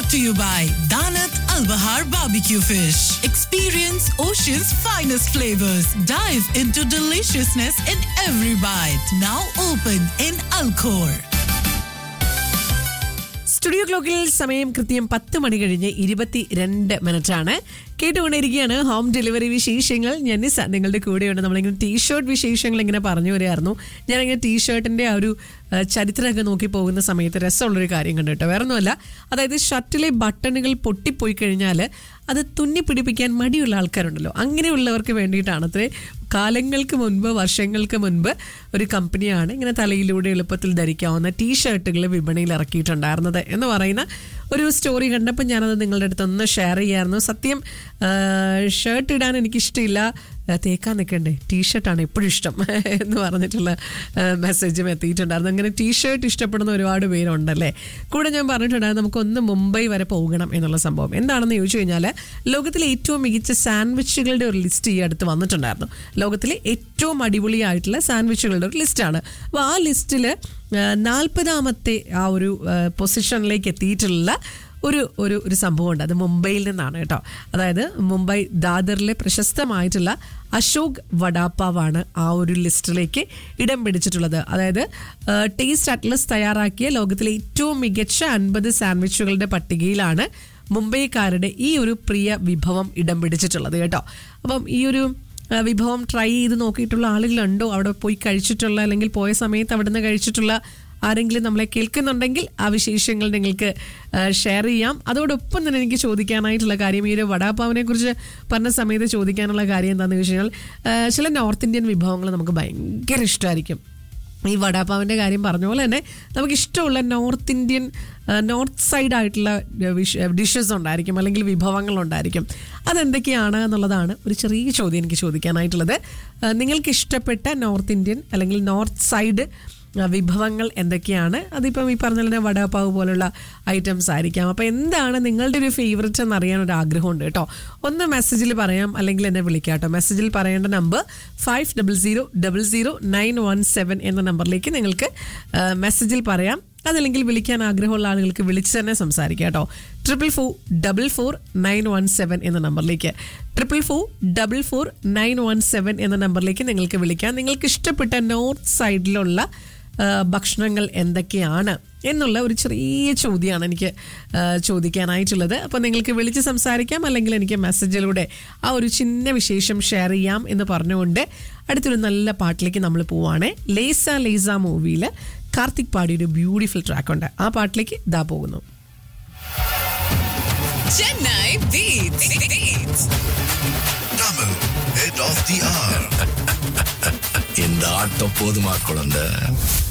brought to you by Danat Al Bahar Barbecue Fish. Experience Ocean's finest flavors. Dive into deliciousness in every bite. Now open in Alcor. Studio ക്ലോക്കിൽ സമയം കൃത്യം പത്ത് മണി കഴിഞ്ഞ് ഇരുപത്തി രണ്ട് minute ആണ് കേട്ടുകൊണ്ടിരിക്കുകയാണ് home delivery വിശേഷങ്ങൾ ഞാൻ നിസ നിങ്ങളുടെ കൂടെയുണ്ട് നമ്മളിങ്ങനെ ടീഷർട്ട് വിശേഷങ്ങൾ ഇങ്ങനെ പറഞ്ഞു വരികയായിരുന്നു ഞാനിങ്ങനെ ടീഷർട്ടിന്റെ ആ ഒരു ആ, ചരിത്രമൊക്കെ നോക്കി പോകുന്ന സമയത്ത് രസമുള്ളൊരു കാര്യം കണ്ടു കേട്ടോ വേറെ ഒന്നുമല്ല അതായത് ഷർട്ടിലെ ബട്ടണുകൾ പൊട്ടിപ്പോയി കഴിഞ്ഞാൽ അത് തുന്നി പിടിപ്പിക്കാൻ മടിയുള്ള ആൾക്കാരുണ്ടല്ലോ അങ്ങനെയുള്ളവർക്ക് വേണ്ടിയിട്ടാണ് അത്രേ കാലങ്ങൾക്ക് മുൻപ് വർഷങ്ങൾക്ക് മുൻപ് ഒരു കമ്പനിയാണ് ഇങ്ങനെ തലയിലൂടെ എളുപ്പത്തിൽ ധരിക്കാവുന്ന ടീ ഷർട്ടുകൾ വിപണിയിൽ ഇറക്കിയിട്ടുണ്ടായിരുന്നത് എന്ന് പറയുന്ന ഒരു സ്റ്റോറി കണ്ടപ്പോൾ ഞാനത് നിങ്ങളുടെ അടുത്ത് ഒന്ന് ഷെയർ ചെയ്യായിരുന്നു സത്യം ഷർട്ട് ഇടാൻ എനിക്കിഷ്ടമില്ല ആ, തേക്കാൻ നിൽക്കണ്ടേ ടീ ഷർട്ടാണ് എപ്പോഴും ഇഷ്ടം എന്ന് പറഞ്ഞിട്ടുള്ള മെസ്സേജും എത്തിയിട്ടുണ്ടായിരുന്നു അങ്ങനെ ടീ ഷർട്ട് ഇഷ്ടപ്പെടുന്ന ഒരുപാട് പേരുണ്ടല്ലേ കൂടെ ഞാൻ പറഞ്ഞിട്ടുണ്ടായിരുന്നു നമുക്ക് ഒന്ന് മുംബൈ വരെ പോകണം എന്നുള്ള സംഭവം എന്താണെന്ന് ചോദിച്ചു കഴിഞ്ഞാൽ ലോകത്തിലെ ഏറ്റവും മികച്ച സാൻഡ്വിച്ചുകളുടെ ഒരു ലിസ്റ്റ് ഈ അടുത്ത് വന്നിട്ടുണ്ടായിരുന്നു ലോകത്തിലെ ഏറ്റവും അടിപൊളിയായിട്ടുള്ള സാൻഡ്വിച്ചുകളുടെ ഒരു ലിസ്റ്റാണ് അപ്പോൾ ആ ലിസ്റ്റിൽ നാൽപ്പതാമത്തെ ആ ഒരു പൊസിഷനിലേക്ക് എത്തിയിട്ടുള്ള ഒരു ഒരു ഒരു സംഭവമുണ്ട് അത് മുംബൈയിൽ നിന്നാണ് കേട്ടോ അതായത് മുംബൈ ദാദറിലെ പ്രശസ്തമായിട്ടുള്ള അശോക് വടാപ്പാവാണ് ആ ഒരു ലിസ്റ്റിലേക്ക് ഇടം പിടിച്ചിട്ടുള്ളത് അതായത് ടേസ്റ്റ് അറ്റ്ലസ് തയ്യാറാക്കിയ ലോകത്തിലെ ഏറ്റവും മികച്ച അൻപത് സാൻഡ്വിച്ചുകളുടെ പട്ടികയിലാണ് മുംബൈക്കാരുടെ ഈ ഒരു പ്രിയ വിഭവം ഇടം പിടിച്ചിട്ടുള്ളത് കേട്ടോ അപ്പം ഈ ഒരു ആ, വിഭവം ട്രൈ ചെയ്ത് നോക്കിയിട്ടുള്ള ആളുകളുണ്ടോ അവിടെ പോയി കഴിച്ചിട്ടുള്ള അല്ലെങ്കിൽ പോയ സമയത്ത് അവിടെ നിന്ന് കഴിച്ചിട്ടുള്ള ആരെങ്കിലും നമ്മളെ കേൾക്കുന്നുണ്ടെങ്കിൽ ആ വിശേഷങ്ങൾ നിങ്ങൾക്ക് ഷെയർ ചെയ്യാം അതോടൊപ്പം തന്നെ എനിക്ക് ചോദിക്കാനായിട്ടുള്ള കാര്യം ഈ ഒരു വടാപ്പാവിനെ കുറിച്ച് പറഞ്ഞ സമയത്ത് ചോദിക്കാനുള്ള കാര്യം എന്താണെന്ന് വെച്ച് കഴിഞ്ഞാൽ ആ, ചില നോർത്ത് ഇന്ത്യൻ വിഭവങ്ങൾ നമുക്ക് ഭയങ്കര ഇഷ്ടമായിരിക്കും ഈ വടാപ്പാവിൻ്റെ കാര്യം പറഞ്ഞ പോലെ തന്നെ നമുക്ക് ഇഷ്ടമുള്ള നോർത്ത് ഇന്ത്യൻ നോർത്ത് സൈഡ് ആയിട്ടുള്ള ഡിഷസ് ഉണ്ടായിരിക്കും അല്ലെങ്കിൽ വിഭവങ്ങൾ ഉണ്ടായിരിക്കും അതെന്തൊക്കെയാണ് എന്നുള്ളതാണ് ഒരു ചെറിയ ചോദ്യം എനിക്ക് ചോദിക്കാനായിട്ടുള്ളത് ആ, നിങ്ങൾക്ക് ഇഷ്ടപ്പെട്ട നോർത്ത് ഇന്ത്യൻ അല്ലെങ്കിൽ നോർത്ത് സൈഡ് ആ, വിഭവങ്ങൾ എന്തൊക്കെയാണ് അതിപ്പം ഈ പറഞ്ഞ പോലെ തന്നെ വടാപ്പാവ് പോലുള്ള ഐറ്റംസ് ആയിരിക്കാം അപ്പോൾ എന്താണ് നിങ്ങളുടെ ഒരു ഫേവററ്റ് എന്ന് അറിയാൻ ഒരു ആഗ്രഹമുണ്ട് കേട്ടോ ഒന്ന് മെസ്സേജിൽ പറയാം അല്ലെങ്കിൽ എന്നെ വിളിക്കാം കേട്ടോ മെസ്സേജിൽ പറയേണ്ട number five double zero double zero nine one seven എന്ന നമ്പറിലേക്ക് നിങ്ങൾക്ക് ആ, മെസ്സേജിൽ പറയാം അതല്ലെങ്കിൽ വിളിക്കാൻ ആഗ്രഹമുള്ള ആളുകൾക്ക് വിളിച്ച് തന്നെ സംസാരിക്കാം കേട്ടോ triple four double four nine one seven എന്ന നമ്പറിലേക്ക് triple four double four nine one seven എന്ന നമ്പറിലേക്ക് നിങ്ങൾക്ക് വിളിക്കാം നിങ്ങൾക്ക് ഇഷ്ടപ്പെട്ട നോർത്ത് സൈഡിലുള്ള ആ, ഭക്ഷണങ്ങൾ എന്തൊക്കെയാണ് എന്നുള്ള ഒരു ചെറിയ ചോദ്യമാണ് എനിക്ക് ആ, ചോദിക്കാനായിട്ടുള്ളത് അപ്പോൾ നിങ്ങൾക്ക് വിളിച്ച് സംസാരിക്കാം അല്ലെങ്കിൽ എനിക്ക് മെസ്സേജിലൂടെ ആ ഒരു ചിന്ന വിശേഷം ഷെയർ ചെയ്യാം എന്ന് പറഞ്ഞുകൊണ്ട് അടുത്തൊരു നല്ല പാട്ടിലേക്ക് നമ്മൾ പോവാണ് ലേസ ലേസ മൂവിയിൽ കാർത്തിക് പാടിയ ഒരു ബ്യൂട്ടിഫുൾ ട്രാക്ക് ഉണ്ട് ആ പാട്ടിലേക്ക് ഇതാ പോകുന്നു Chennai Beats. Beats. Tamil, head of the hour. இந்த ஆட்டம் போதுமா குழந்தை